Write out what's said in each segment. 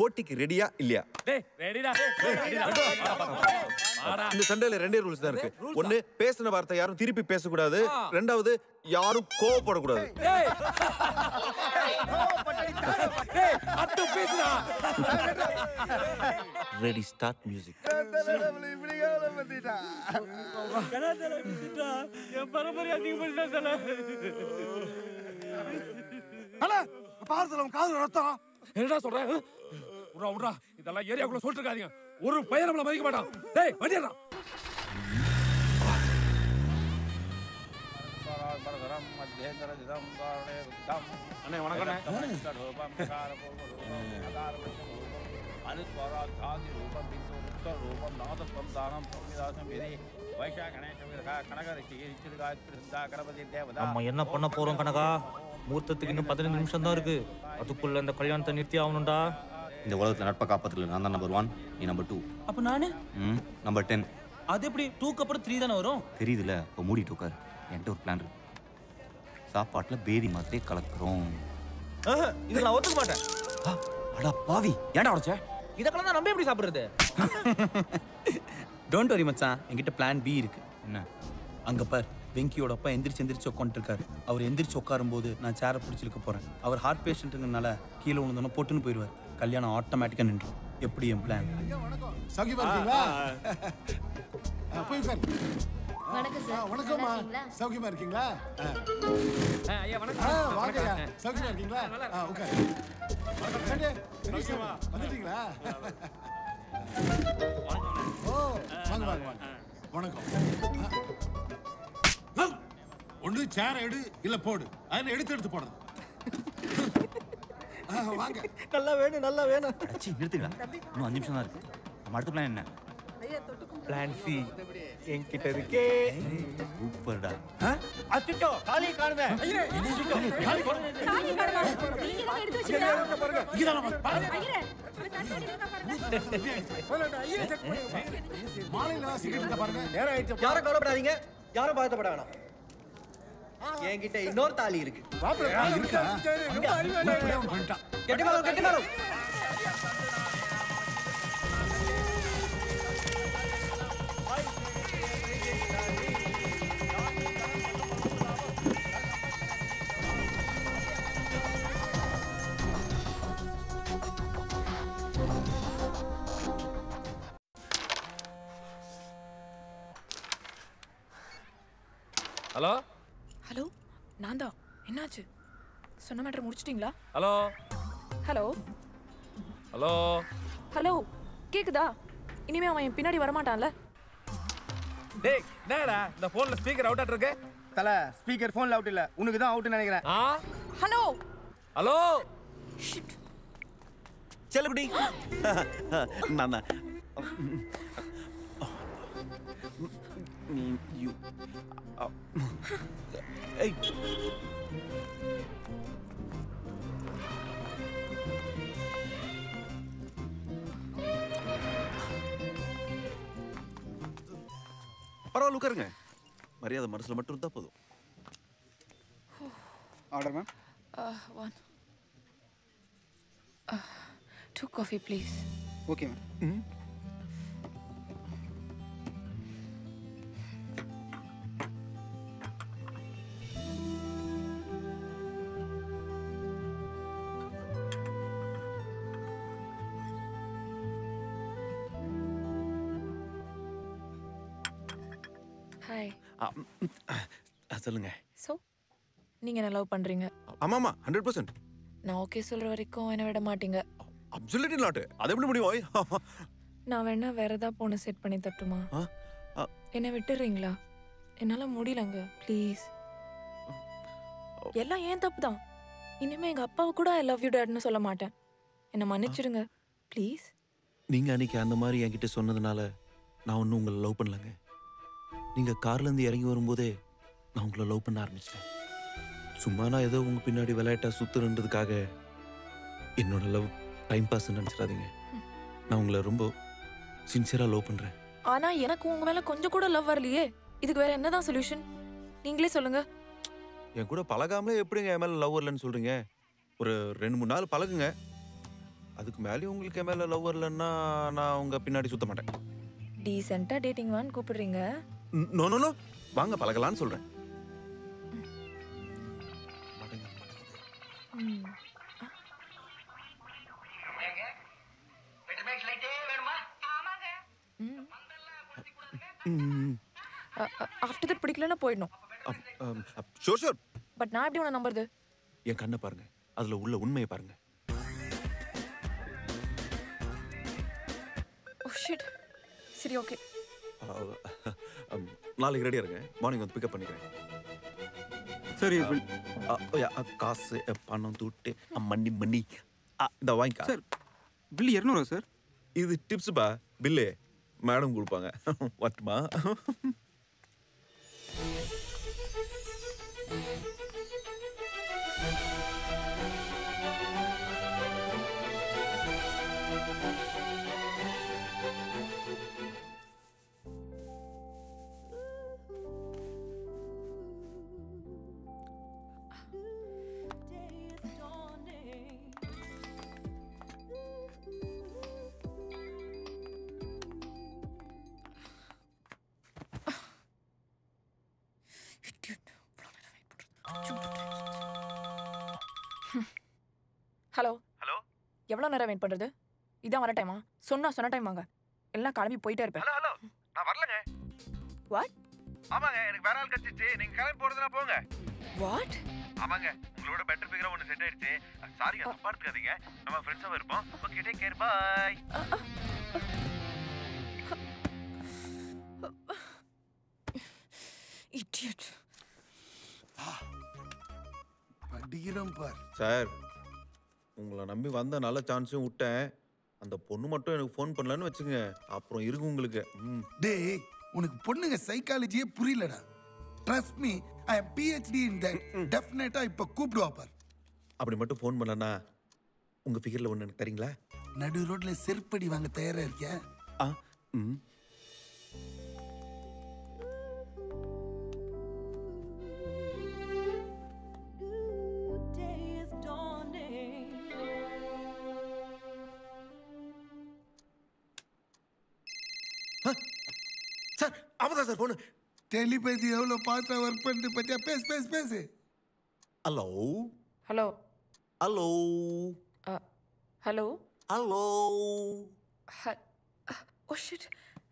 போட்டிக்கு ரெடியா இல்லையா டேய் ரெடிடா ரெடிடா வாடா இந்த சண்டையில ரெண்டே ரூல்ஸ் தான் இருக்கு ஒண்ணு பேசின வார்த்தை யாரும் திருப்பி பேசக்கூடாது ரெண்டாவது யாரும் கோவப்படக்கூடாது டேய் டேய் அட்டு பேசுடா ரெடி ஸ்டார்ட் மியூசிக் என் பரம்பரை அதிகப்படிதான் பார்சலம் காது ரத்தம் என்னடா சொல்ற உடா உடா இதெல்லாம் ஏரியாக்குள்ள சொல்லிட்டு இருக்காதீங்க ஒரு பையன் நம்மள மதிக்க மாட்டான் டேய் வண்டியடா அண்ணே வணக்கம் நம்ம என்ன பண்ண போறோம் கனகா மூர்த்தத்துக்கு இன்னும் பதினஞ்சு நிமிஷம் தான் இருக்கு அதுக்குள்ள இந்த கல்யாணத்தை நிறுத்தி ஆகணும்டா இந்த உலகத்துல நட்பை காப்பாத்துல நான் தான் நம்பர் ஒன் நீ நம்பர் டூ அப்ப நானு ம் நம்பர் டென் அது எப்படி டூக்கு அப்புறம் த்ரீ தானே வரும் தெரியுதுல இப்போ மூடிட்டு உட்காரு என்கிட்ட ஒரு பிளான் இருக்கு சாப்பாட்டுல பேதி மாதிரியே கலக்குறோம் இது நான் ஒத்துக்க மாட்டேன் ஆ, அடா பாவி ஏன்டா உடைச்ச இதெல்லாம் தான் நம்ம எப்படி சாப்பிடுறது டோன்ட் வரி மச்சான் என்கிட்ட பிளான் பி இருக்கு என்ன அங்க பார் வெங்கியோட அப்பா எந்திரிச்சு எந்திரிச்சு உட்காந்துருக்காரு அவர் எந்திரிச்சு உட்காரும் போது நான் சேரை பிடிச்சிருக்க போறேன் அவர் ஹார்ட் பேஷண்ட்டுங்கனால கீழே விழுந்தோன்னா பொட்டுன்னு போயிடுவார் கல்யாணம் ஆட்டோமேட்டிக்கா நின்றும் எப்படி என் பிளான் சௌக்கியமா இருக்கீங்களா ஆ, போய் உட்காரு வணக்கம் ஆ, சார் வணக்கம்மா நல்லா இருக்கீங்களா? சௌக்கியமா இருக்கீங்களா ஆ. ஐயா ஆ, வணக்கம் வாங்கய்யா சௌக்கியமா இருக்கீங்களா ஆ, உட்காரு சண்டே, பெரியசாமி, வந்துட்டீங்களா ஓ வாங்க வாங்க வாங்க வணக்கம் ஆ. ஒண்ணு சேர எடு இல்ல போடு அதில் எடுத்து எடுத்து போடுறது ஆ, வாங்க நல்லா வேணும் நல்லா வேணும் அச்சி நிறுத்துங்களா இன்னும் அஞ்சு நிமிஷம் தான் இருக்கு நம்ம அடுத்த பிளான் என்ன பிளான் சி என்கிட்ட இருக்கே சூப்பர்டா அச்சோ காலி காணுமே தாலி கடமா? நீங்க தான் எடுத்து வச்சீங்களா? இங்கதான் பாருங்க ஐயரே, அவன் தண்ணி அடிக்கிறதா பாருங்க. மாலையில தான் சிகரெட் இருக்கா பாருங்க யாரும் கவலைப்படாதீங்க யாரும் பாதப்பட வேணாம் என்கிட்ட இன்னொரு தாலி இருக்கு ஆ, இருக்கா உருப்படியா அவன் பண்ணிட்டான் கெட்டி மேலம் கெட்டி மேலம் ஹலோ ஹலோ நான் தான் என்னாச்சு சொன்ன மேட்டர் முடிச்சிட்டிங்களா ஹலோ ஹலோ ஹலோ ஹலோ கேக்குதா இனிமே அவன் என் பின்னாடி வரமாட்டான்ல டேய் என்னடா இந்த போன்ல ஸ்பீக்கர் அவுட் ஆட் இருக்கு தல ஸ்பீக்கர் போன்ல அவுட் இல்ல உனக்கு தான் அவுட் நினைக்கிறேன் ஆ ஹலோ ஹலோ செல்லகுடி நான் தான் நீ யூ ஏய் பரவாயில்ல உட்காருங்க மரியாதை மனசுல மட்டும் இருந்தா போதும் order ma'am one two coffee please okay ma'am hi ஆ, ம், ஆ, சொல்லுங்க ஸோ நீங்கள் என்ன லவ் பண்ணுறீங்க ஆமா ஆமா ஹண்ட்ரட் பர்சன்ட் நான் ஓகே சொல்கிற வரைக்கும் என்னை விட மாட்டீங்க அப்சல்யூட்லி நாட் அது எப்படி முடியும் ஓய்? நான் வேணா வேற ஏதாவது பொண்ணு செட் பண்ணி தட்டுமா ஆ, ஆ, என்னை விட்டுடுறீங்களா என்னால் முடியலங்க ப்ளீஸ் எல்லாம் ஏன் தப்பு தான் இனிமே எங்கள் அப்பாவை கூட ஐ லவ் யூ டேட்னு சொல்ல மாட்டேன் என்னை மன்னிச்சிடுங்க ப்ளீஸ் நீங்க அன்னைக்கு அந்த மாதிரி என்கிட்ட சொன்னதுனால நான் ஒன்றும் உங்களை லவ் பண்ணலங்க நீங்க கார்ல இருந்து இறங்கி வரும்போதே நான் உங்களை லவ் பண்ண ஆரம்பிச்சிட்டேன் சும்மா நான் ஏதோ உங்க பின்னாடி விளையாட்டா சுத்துறன்றதுக்காக என்னோட லவ் டைம் பாஸ் நினச்சிடாதீங்க நான் உங்களை ரொம்ப சின்சியரா லவ் பண்றேன் ஆனால் எனக்கு உங்கள் மேலே கொஞ்சம் கூட லவ் வரலையே இதுக்கு வேற என்னதான் சொல்யூஷன் நீங்களே சொல்லுங்க என் கூட பழகாமலே எப்படிங்க என் மேல லவ் வரலன்னு சொல்றீங்க ஒரு ரெண்டு மூணு நாள் பழகுங்க அதுக்கு மேலேயும் உங்களுக்கு என் மேலே லவ் வரலன்னா நான் உங்க பின்னாடி சுத்த மாட்டேன் டீசெண்டா டேட்டிங் வான்னு கூப்பிடுறீங்க நோ நோ நோ வாங்க பழகலான்னு சொல்றேன் ம். ஆஃப்டர் தட் பிடிக்கலன்னா போயிடணும் ஷோர் ஷோர் பட் நான் எப்படி உன்னை நம்புறது என் கண்ணை பாருங்க அதுல உள்ள உண்மையை பாருங்க ஓ ஷிட் சரி ஓகே அஹ், அம், நாளைக்கு ரெடியா இருங்க மார்னிங் வந்து பிக்கப் பண்ணிக்கிறேன் சரி அஹ், யா, அஹ், காசு அஹ், பணம் துட்டு அஹ், மண்ணி மண்ணி அஹ், இந்த வாங்கிக்கா சார் பில் இரநூறுவா சார் இது டிப்ஸுப்பா பில்லு மேடம் கொடுப்பாங்க வரட்டுமா ஹலோ ஹலோ எவ்வளோ நேரம் வெயிட் பண்ணுறது இதான் வர டைமா சொன்னா சொன்ன டைம் வாங்க எல்லாம் கிளம்பி போயிட்டே இருப்பேன் ஹலோ ஹலோ நான் வரலங்க வாட் ஆமாங்க எனக்கு வேற ஆள் கிடைச்சிச்சு நீங்க கிளம்பி போறதுனா போங்க வாட் ஆமாங்க உங்களோட பெட்டர் ஃபிகரா ஒன்று செட் ஆயிடுச்சு சாரிங்க தப்பா எடுத்துக்காதீங்க நம்ம ஃப்ரெண்ட்ஸாவே இருப்போம் okay take care bye idiot படிக்கிறோம் பார் சார் உங்களை நம்பி வந்த நல்ல சான்ஸும் விட்டேன் அந்த பொண்ணு மட்டும் எனக்கு ஃபோன் பண்ணலன்னு வச்சுங்க அப்புறம் இருக்கு உங்களுக்கு ம் டேய் உனக்கு பொண்ணுங்க சைக்காலஜியே புரியலடா trust me I am PhD in that டெஃபினட்டா இப்ப கூப்பிடுவா பார் அப்படி மட்டும் ஃபோன் பண்ணலன்னா உங்க ஃபிகரில் ஒன்று எனக்கு தரீங்களா நடு ரோட்ல செருப்படி வாங்க தயாரா இருக்கியா ஆ ம் சார் அவதான் சார் ஃபோனு டெலிபதி எவ்வளவு பாஸ்டா ஒர்க் பண்ணிட்டு பத்தியா பேசு பேசு பேசு hello hello hello hello hello oh shit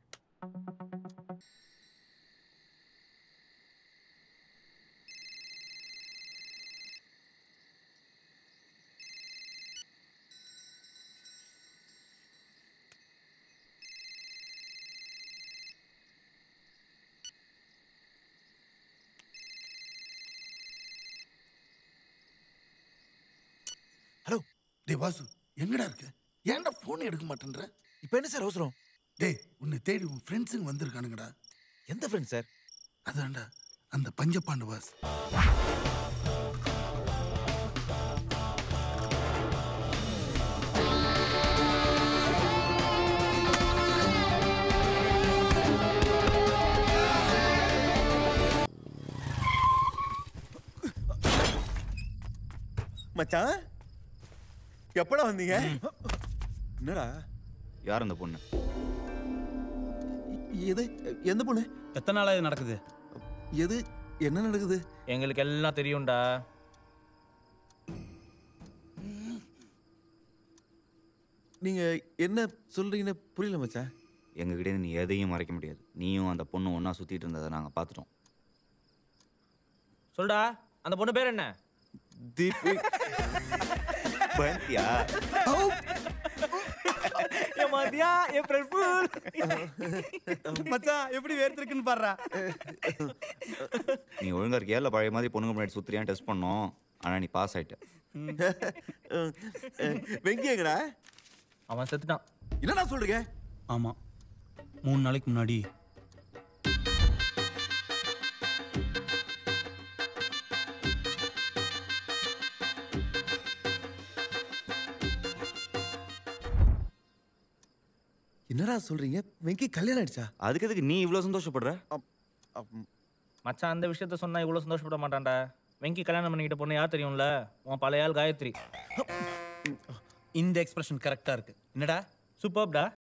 hello டேய் வாசு எங்கடா இருக்க ஏன்டா போன் எடுக்க மாட்டேன்ற இப்போ என்ன சார் அவசரம் டேய் உன்னை தேடி உன் ஃப்ரெண்ட்ஸுங்க வந்திருக்கானுங்கடா எந்த ஃப்ரெண்ட் சார் அதான்டா அந்த பஞ்சபாண்டு வாஸ் மச்சான் எப்படா வந்தீங்க என்னடா யார் அந்த பொண்ணு எது எந்த பொண்ணு எத்தனை நாளா இது நடக்குது எது என்ன நடக்குது எங்களுக்கு எல்லாம் தெரியும்டா நீங்க என்ன சொல்றீங்கன்னு புரியல மச்சான் எங்ககிட்ட நீ எதையும் மறைக்க முடியாது நீயும் அந்த பொண்ணு ஒன்றா சுற்றிட்டு இருந்ததை நாங்கள் பார்த்துட்டோம் சொல்டா அந்த பொண்ணு பேர் என்ன தீபு பயந்தியா என் மதியா ஏப்ரல் ஃபுல் மச்சான் எப்படி வேர்த்திருக்குன்னு பாடுறா நீ ஒழுங்கா இருக்கியா இல்லை பழைய மாதிரி பொண்ணுங்க முன்னாடி சுத்துறியான்னு டெஸ்ட் பண்ணோம் ஆனால் நீ பாஸ் ஆயிட்ட வெங்கி எங்கடா அவன் செத்துட்டான் என்னடா சொல்றீங்க ஆமா மூணு நாளைக்கு முன்னாடி என்னடா சொல்றீங்க வெங்கி கல்யாணம் ஆயிடுச்சா அதுக்கு எதுக்கு நீ இவ்வளோ சந்தோஷப்படுற மச்சான் அந்த விஷயத்த சொன்னா இவ்வளவு சந்தோஷப்பட மாட்டான்டா வெங்கி கல்யாணம் பண்ணிக்கிட்ட பொண்ணு யார் தெரியும்ல உன் பழைய ஆள் காயத்ரி இந்த எக்ஸ்பிரஷன் கரெக்டா இருக்கு என்னடா சூப்பர்டா